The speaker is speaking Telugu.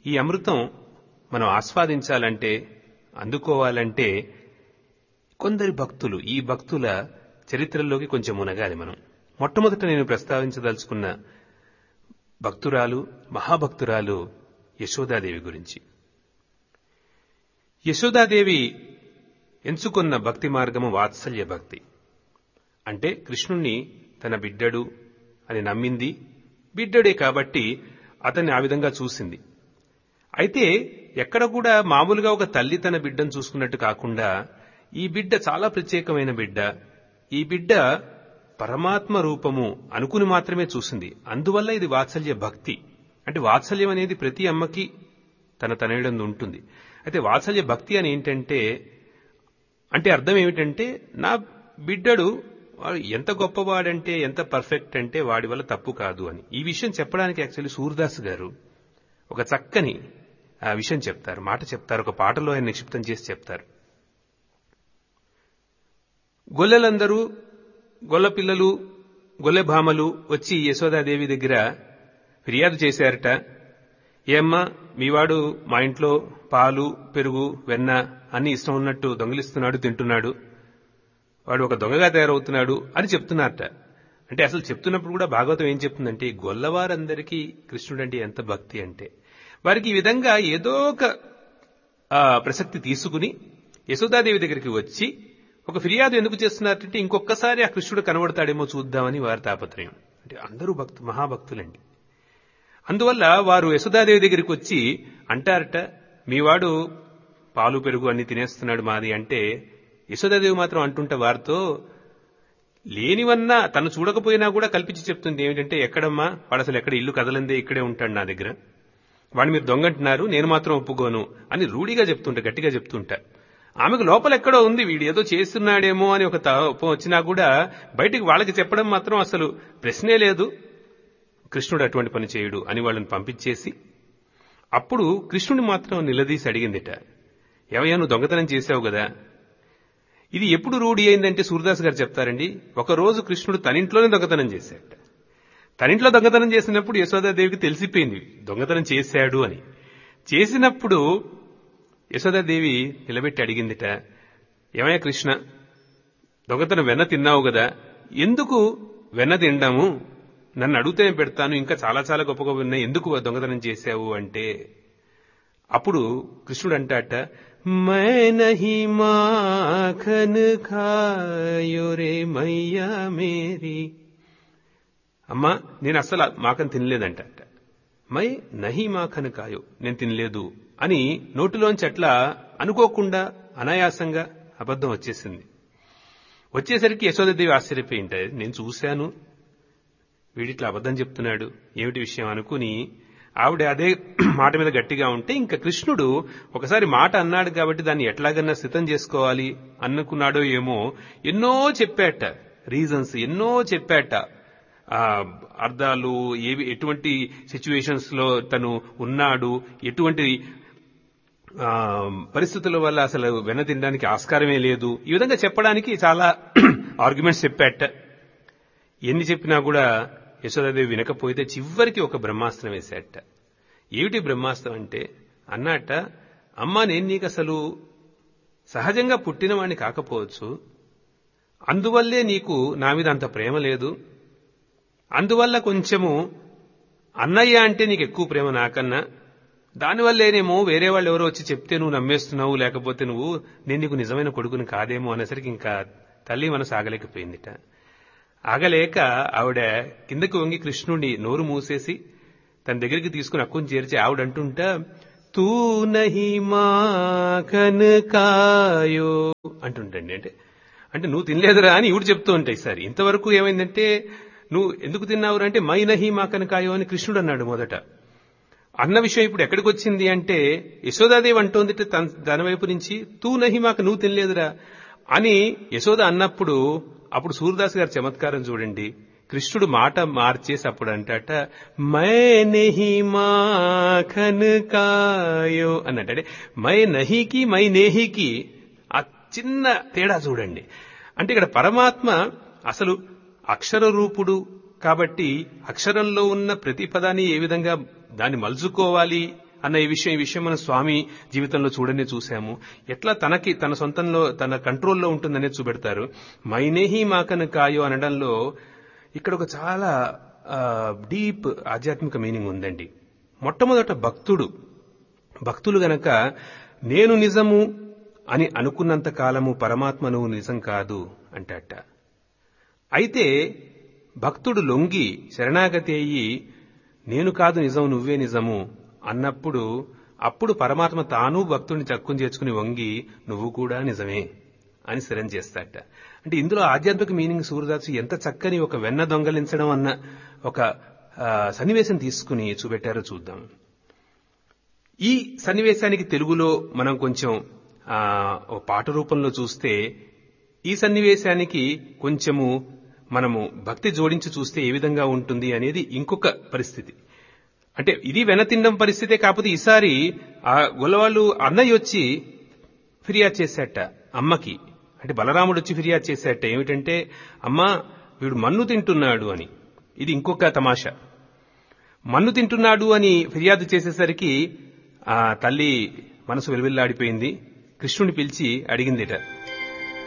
ఈ అమృతం మనం ఆస్వాదించాలంటే అందుకోవాలంటే కొందరి భక్తులు ఈ భక్తుల చరిత్రలోకి కొంచెం మునగాలి మనం మొట్టమొదట నేను ప్రస్తావించదలుచుకున్న భక్తురాలు మహాభక్తురాలు యశోదాదేవి గురించి యశోదాదేవి ఎంచుకున్న భక్తి మార్గము వాత్సల్య భక్తి అంటే కృష్ణుణ్ణి తన బిడ్డడు అని నమ్మింది బిడ్డడే కాబట్టి అతన్ని ఆ విధంగా చూసింది అయితే ఎక్కడ కూడా మామూలుగా ఒక తల్లి తన బిడ్డను చూసుకున్నట్టు కాకుండా ఈ బిడ్డ చాలా ప్రత్యేకమైన బిడ్డ ఈ బిడ్డ పరమాత్మ రూపము అనుకుని మాత్రమే చూసింది అందువల్ల ఇది వాత్సల్య భక్తి అంటే వాత్సల్యం అనేది ప్రతి అమ్మకి తన తనయుడందు ఉంటుంది అయితే వాత్సల్య భక్తి అని ఏంటంటే అంటే అర్థం ఏమిటంటే నా బిడ్డడు వాడు ఎంత గొప్పవాడంటే ఎంత పర్ఫెక్ట్ అంటే వాడి వల్ల తప్పు కాదు అని ఈ విషయం చెప్పడానికి యాక్చువల్లీ సూర్దాస్ గారు ఒక చక్కని ఆ విషయం చెప్తారు మాట చెప్తారు ఒక పాటలో ఆయన నిక్షిప్తం చేసి చెప్తారు గొల్లెలందరూ గొల్ల పిల్లలు గొల్లె భామలు వచ్చి యశోదాదేవి దగ్గర ఫిర్యాదు చేశారట ఏమ్మా మీవాడు మా ఇంట్లో పాలు పెరుగు వెన్న అన్ని ఇష్టం ఉన్నట్టు దొంగిలిస్తున్నాడు తింటున్నాడు వాడు ఒక దొంగగా తయారవుతున్నాడు అని చెప్తున్నారట అంటే అసలు చెప్తున్నప్పుడు కూడా భాగవతం ఏం చెప్తుందంటే గొల్లవారందరికీ కృష్ణుడంటే ఎంత భక్తి అంటే వారికి ఈ విధంగా ఏదో ఒక ప్రసక్తి తీసుకుని యశోదాదేవి దగ్గరికి వచ్చి ఒక ఫిర్యాదు ఎందుకు చేస్తున్నారంటే ఇంకొకసారి ఆ కృష్ణుడు కనబడతాడేమో చూద్దామని వారి తాపత్రయం అంటే అందరూ భక్తు మహాభక్తులండి అందువల్ల వారు యశోదాదేవి దగ్గరికి వచ్చి అంటారట మీవాడు పాలు పెరుగు అన్ని తినేస్తున్నాడు మాది అంటే యశోదాదేవి మాత్రం అంటుంటే వారితో లేనివన్నా తను చూడకపోయినా కూడా కల్పించి చెప్తుంది ఏమిటంటే ఎక్కడమ్మా వాడు అసలు ఎక్కడ ఇల్లు కదలందే ఇక్కడే ఉంటాడు నా దగ్గర వాడిని మీరు దొంగంటున్నారు నేను మాత్రం ఒప్పుకోను అని రూఢిగా చెప్తుంటా గట్టిగా చెప్తుంటా ఆమెకు లోపల ఎక్కడో ఉంది వీడు ఏదో చేస్తున్నాడేమో అని ఒక తప్పం వచ్చినా కూడా బయటికి వాళ్ళకి చెప్పడం మాత్రం అసలు ప్రశ్నే లేదు కృష్ణుడు అటువంటి పని చేయుడు అని వాళ్ళని పంపించేసి అప్పుడు కృష్ణుని మాత్రం నిలదీసి అడిగిందిట ఏవయ్యా నువ్వు దొంగతనం చేశావు కదా ఇది ఎప్పుడు రూఢి అయిందంటే సూర్యదాస్ గారు చెప్తారండి ఒకరోజు కృష్ణుడు తనింట్లోనే దొంగతనం చేశాడట తనింట్లో దొంగతనం చేసినప్పుడు యశోదాదేవికి తెలిసిపోయింది దొంగతనం చేశాడు అని చేసినప్పుడు యశోదాదేవి నిలబెట్టి అడిగిందిట ఏమయ్యా కృష్ణ దొంగతనం వెన్న తిన్నావు కదా ఎందుకు వెన్న తిండాము నన్ను అడిగితే పెడతాను ఇంకా చాలా చాలా గొప్ప గొప్ప ఉన్నాయి ఎందుకు దొంగతనం చేశావు అంటే అప్పుడు కృష్ణుడు అంటాట మై నహి మాఖన్ ఖాయో రే మయ్యా మేరీ అమ్మా నేను అస్సలు మాకని తినలేదంట మై నహి మాఖన్ కాయో నేను తినలేదు అని నోటిలోంచి అట్లా అనుకోకుండా అనాయాసంగా అబద్ధం వచ్చేసింది వచ్చేసరికి యశోదదేవి ఆశ్చర్యపోయింటాయి నేను చూశాను వీడిట్లా అబద్ధం చెప్తున్నాడు ఏమిటి విషయం అనుకుని ఆవిడ అదే మాట మీద గట్టిగా ఉంటే ఇంకా కృష్ణుడు ఒకసారి మాట అన్నాడు కాబట్టి దాన్ని ఎట్లాగన్నా సిద్ధం చేసుకోవాలి అనుకున్నాడో ఏమో ఎన్నో చెప్పాట రీజన్స్ ఎన్నో చెప్పాట అర్థాలు ఏవి ఎటువంటి సిచ్యువేషన్స్ లో తను ఉన్నాడు ఎటువంటి పరిస్థితుల వల్ల అసలు వెన తినడానికి ఆస్కారమే లేదు ఈ విధంగా చెప్పడానికి చాలా ఆర్గ్యుమెంట్స్ చెప్పాట ఎన్ని చెప్పినా కూడా యశోదాదేవి వినకపోతే చివరికి ఒక బ్రహ్మాస్త్రం వేశాట ఏమిటి బ్రహ్మాస్త్రం అంటే అన్నట్ట అమ్మా నేను నీకు అసలు సహజంగా పుట్టినవాణ్ణి కాకపోవచ్చు అందువల్లే నీకు నా మీద అంత ప్రేమ లేదు అందువల్ల కొంచెము అన్నయ్య అంటే నీకు ఎక్కువ ప్రేమ నాకన్నా దానివల్లేనేమో వేరే వాళ్ళు ఎవరో వచ్చి చెప్తే నువ్వు నమ్మేస్తున్నావు లేకపోతే నువ్వు నేను నీకు నిజమైన కొడుకుని కాదేమో అనేసరికి ఇంకా తల్లి మనసు ఆగలేకపోయిందిట ఆగలేక ఆవిడ కిందకు వంగి కృష్ణుడిని నోరు మూసేసి తన దగ్గరికి తీసుకుని అక్కుని చేర్చి ఆవిడ అంటుంటా తూ నహి మాఖన్ కాయో అంటుంటండి అంటే అంటే నువ్వు తినలేదురా అని ఈవిడ చెప్తూ ఉంటాయి సార్ ఇంతవరకు ఏమైందంటే నువ్వు ఎందుకు తిన్నావురా అంటే మై నహి మాకన్ కాయో అని కృష్ణుడు అన్నాడు మొదట అన్న విషయం ఇప్పుడు ఎక్కడికి వచ్చింది అంటే యశోదాదేవి అంటోంది తన వైపు నుంచి తూ నహి మాకు నువ్వు తినలేదురా అని యశోద అన్నప్పుడు అప్పుడు సూర్యదాస్ గారి చమత్కారం చూడండి కృష్ణుడు మాట మార్చేసి అప్పుడు అంటట మై నెహి మాఖన్ కాయో అన్నట్టు అంటే మై నహికి మై నేహికి ఆ చిన్న తేడా చూడండి అంటే ఇక్కడ పరమాత్మ అసలు అక్షర రూపుడు కాబట్టి అక్షరంలో ఉన్న ప్రతి పదాన్ని ఏ విధంగా దాన్ని మలుచుకోవాలి అన్న ఈ విషయం ఈ విషయం మన స్వామి జీవితంలో చూడనే చూశాము ఎట్లా తనకి తన సొంతంలో తన కంట్రోల్లో ఉంటుందనేది చూపెడతారు మైనేహి మాకను కాయో అనడంలో ఇక్కడ ఒక చాలా డీప్ ఆధ్యాత్మిక మీనింగ్ ఉందండి మొట్టమొదట భక్తుడు భక్తులు గనక నేను నిజము అని అనుకున్నంత కాలము పరమాత్మ నువ్వు నిజం కాదు అంటట అయితే భక్తుడు లొంగి శరణాగతి అయ్యి నేను కాదు నిజం నువ్వే నిజము అన్నప్పుడు అప్పుడు పరమాత్మ తాను భక్తుడిని చక్కుని చేర్చుకుని వంగి నువ్వు కూడా నిజమే అని స్థిరం చేస్తాట అంటే ఇందులో ఆధ్యాత్మిక మీనింగ్ సూర్యదాసు ఎంత చక్కని ఒక వెన్న దొంగలించడం అన్న ఒక సన్నివేశం తీసుకుని చూపెట్టారో చూద్దాం ఈ సన్నివేశానికి తెలుగులో మనం కొంచెం ఓ పాట రూపంలో చూస్తే ఈ సన్నివేశానికి కొంచెము మనము భక్తి జోడించి చూస్తే ఏ విధంగా ఉంటుంది అనేది ఇంకొక పరిస్థితి అంటే ఇది వెనతిండం పరిస్థితే కాకపోతే ఈసారి ఆ గొల్లవాళ్ళు అన్నయ్య వచ్చి ఫిర్యాదు చేశాట అమ్మకి అంటే బలరాముడు వచ్చి ఫిర్యాదు చేశాట ఏమిటంటే అమ్మా వీడు మన్ను తింటున్నాడు అని ఇది ఇంకొక తమాషా మన్ను తింటున్నాడు అని ఫిర్యాదు చేసేసరికి ఆ తల్లి మనసు వెలువెల్లాడిపోయింది కృష్ణుని పిలిచి అడిగిందిట